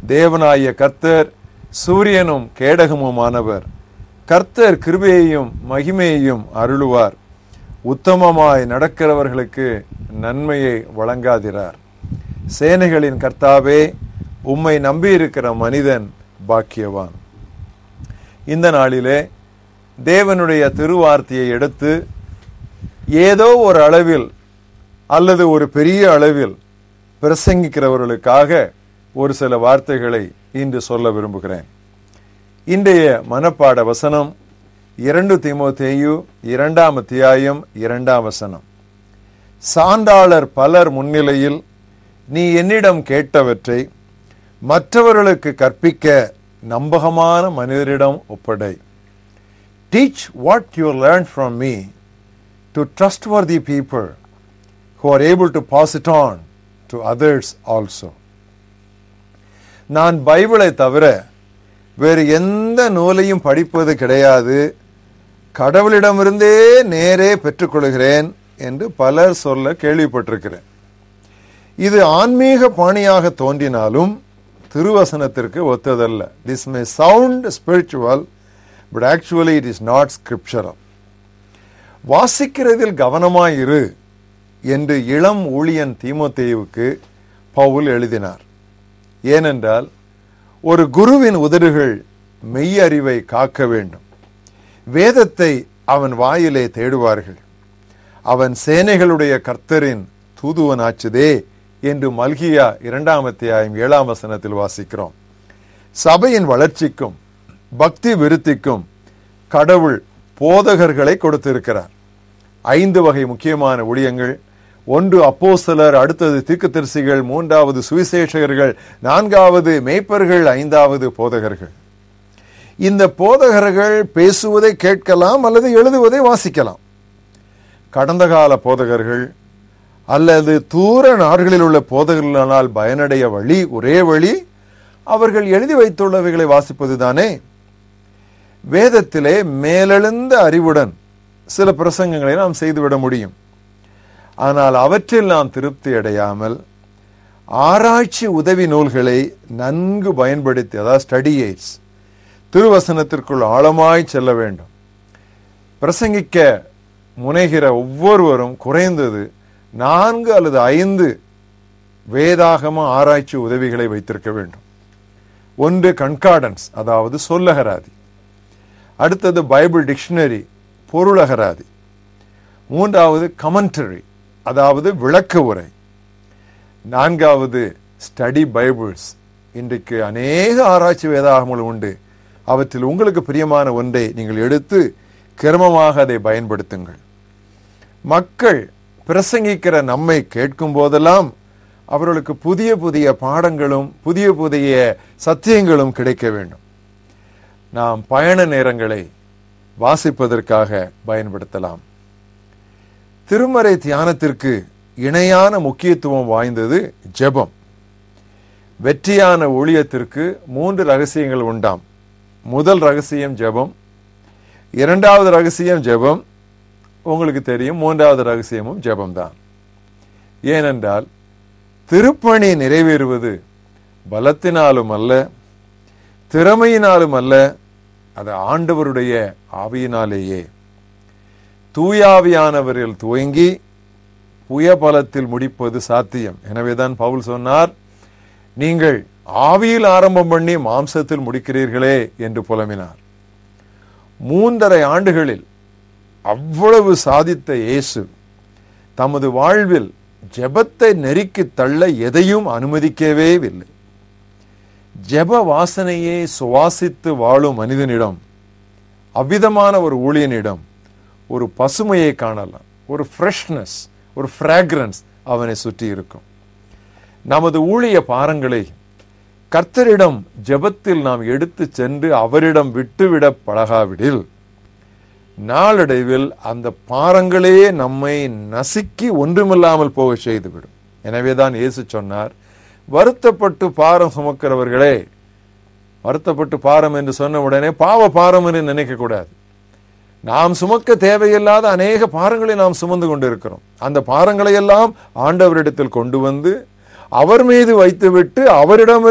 தேவனாய கர்த்தர் சூரியனும் கேடகமுமானவர் கர்த்தர் கிருபையையும் மகிமையையும் அருளுவார் உத்தமமாய் நடக்கிறவர்களுக்கு நன்மையை வழங்காதிரார் சேனைகளின் கர்த்தாவே உம்மை நம்பியிருக்கிற மனிதன் பாக்கியவான் இந்த நாளிலே தேவனுடைய திருவார்த்தையை எடுத்து ஏதோ ஒரு அளவில் அல்லது ஒரு பெரிய அளவில் பிரசங்கிக்கிறவர்களுக்காக ஒரு சில வார்த்தைகளை இன்று சொல்ல விரும்புகிறேன் இன்றைய மனப்பாட வசனம் இரண்டு திமோத்தேயு இரண்டாம் அத்தியாயம் இரண்டாம் வசனம் சான்றாளர் பலர் முன்னிலையில் நீ என்னிடம் கேட்டவற்றை மற்றவர்களுக்கு கற்பிக்க நம்பகமான மனிதரிடம் ஒப்படை teach what you learn from me to trustworthy people who are able to pass it on to others also. நான் பைபிளை தவிர வேறு எந்த நூலையும் படிப்பது கிடையாது கடவுளிடமிருந்தே நேரே பெற்றுக்கொள்கிறேன் என்று பலர் சொல்ல கேள்விப்பட்டிருக்கிறேன் இது ஆன்மீக பாணியாக தோன்றினாலும் திருவசனத்திற்கு ஒத்ததல்ல this may sound spiritual but actually it is not scriptural வாசிக்கிறதில் கவனமாயிரு என்று இளம் ஊழியன் தீமோத்தேயுவுக்கு பவுல் எழுதினார் ஏனென்றால் ஒரு குருவின் உதடுகள் மெய்யறிவை காக்க வேண்டும் வேதத்தை அவன் வாயிலே தேடுவார்கள் அவன் சேனைகளுடைய கர்த்தரின் தூதுவனாச்சுதே என்று மல்கியா இரண்டாம் அத்தியாயம் ஏழாம் வசனத்தில் வாசிக்கிறோம் சபையின் வளர்ச்சிக்கும் பக்தி விருத்திக்கும் கடவுள் போதகர்களை கொடுத்திருக்கிறார் ஐந்து வகை முக்கியமான ஊழியங்கள் ஒன்று அப்போஸ்தலர் அடுத்தது தீர்க்கதரிசிகள் மூன்றாவது சுவிசேஷகர்கள் நான்காவது மேய்ப்பர்கள் ஐந்தாவது போதகர்கள் இந்த போதகர்கள் பேசுவதை கேட்கலாம் அல்லது எழுதுவதை வாசிக்கலாம் கடந்த கால போதகர்கள் அல்லது தூர நாடுகளில் உள்ள போதகர்களால் பயனடைய வழி ஒரே வழி அவர்கள் எழுதி வைத்துள்ளவைகளை வாசிப்பதுதானே வேதத்திலே மேலெழுந்த அறிவுடன் சில பிரசங்கங்களை நாம் செய்துவிட முடியும் ஆனால் அவற்றில் நாம் திருப்தி அடையாமல் ஆராய்ச்சி உதவி நூல்களை நன்கு பயன்படுத்தி அதாவது ஸ்டடி எய்ட்ஸ் திருவசனத்திற்குள் ஆழமாய் செல்ல வேண்டும் பிரசங்கிக்க முனைகிற ஒவ்வொருவரும் குறைந்தது நான்கு அல்லது ஐந்து வேதாகம ஆராய்ச்சி உதவிகளை வைத்திருக்க வேண்டும் ஒன்று கண்கார்டன்ஸ் அதாவது சொல்லகராதி அடுத்தது பைபிள் டிக்ஷனரி பொருளகராதி மூன்றாவது கமெண்டரி அதாவது விளக்க உரை நான்காவது ஸ்டடி பைபிள்ஸ் இன்றைக்கு அநேக ஆராய்ச்சி வேதாகங்கள் உண்டு அவற்றில் உங்களுக்கு பிரியமான ஒன்றை நீங்கள் எடுத்து கிரமமாக அதை பயன்படுத்துங்கள் மக்கள் பிரசங்கிக்கிற நம்மை கேட்கும் போதெல்லாம் அவர்களுக்கு புதிய புதிய பாடங்களும் புதிய புதிய சத்தியங்களும் கிடைக்க வேண்டும் நாம் பயண நேரங்களை வாசிப்பதற்காக பயன்படுத்தலாம் திருமறை தியானத்திற்கு இணையான முக்கியத்துவம் வாய்ந்தது ஜெபம் வெற்றியான ஊழியத்திற்கு மூன்று ரகசியங்கள் உண்டாம் முதல் ரகசியம் ஜெபம் இரண்டாவது ரகசியம் ஜெபம் உங்களுக்கு தெரியும் மூன்றாவது ரகசியமும் ஜெபம்தான் ஏனென்றால் திருப்பணி நிறைவேறுவது பலத்தினாலும் அல்ல திறமையினாலும் அல்ல அது ஆண்டவருடைய ஆவியினாலேயே தூயாவியானவரில் துவங்கி புயபலத்தில் முடிப்பது சாத்தியம் எனவேதான் பவுல் சொன்னார் நீங்கள் ஆவியில் ஆரம்பம் பண்ணி மாம்சத்தில் முடிக்கிறீர்களே என்று புலம்பினார் மூன்றரை ஆண்டுகளில் அவ்வளவு சாதித்த இயேசு தமது வாழ்வில் ஜெபத்தை நெருக்கி தள்ள எதையும் அனுமதிக்கவே இல்லை ஜெப வாசனையை சுவாசித்து வாழும் மனிதனிடம் அவ்விதமான ஒரு ஊழியனிடம் ஒரு பசுமையை காணலாம் ஒரு ஃப்ரெஷ்னஸ் ஒரு ஃப்ராக்ரன்ஸ் அவனை சுற்றி இருக்கும் நமது ஊழிய பாரங்களை கர்த்தரிடம் ஜெபத்தில் நாம் எடுத்து சென்று அவரிடம் விட்டுவிட பழகாவிடில் நாளடைவில் அந்த பாரங்களே நம்மை நசுக்கி ஒன்றுமில்லாமல் போக செய்துவிடும் எனவேதான் இயேசு சொன்னார் வருத்தப்பட்டு பாரம் சுமக்கிறவர்களே வருத்தப்பட்டு பாரம் என்று சொன்ன உடனே பாவ பாரம் என்று நினைக்க கூடாது நாம் சுமக்க தேவையில்லாத அநேக பாரங்களை நாம் சுமந்து கொண்டிருக்கிறோம் அந்த பாரங்களை எல்லாம் ஆண்டவரிடத்தில் கொண்டு வந்து அவர் மீது வைத்துவிட்டு அவரிடம்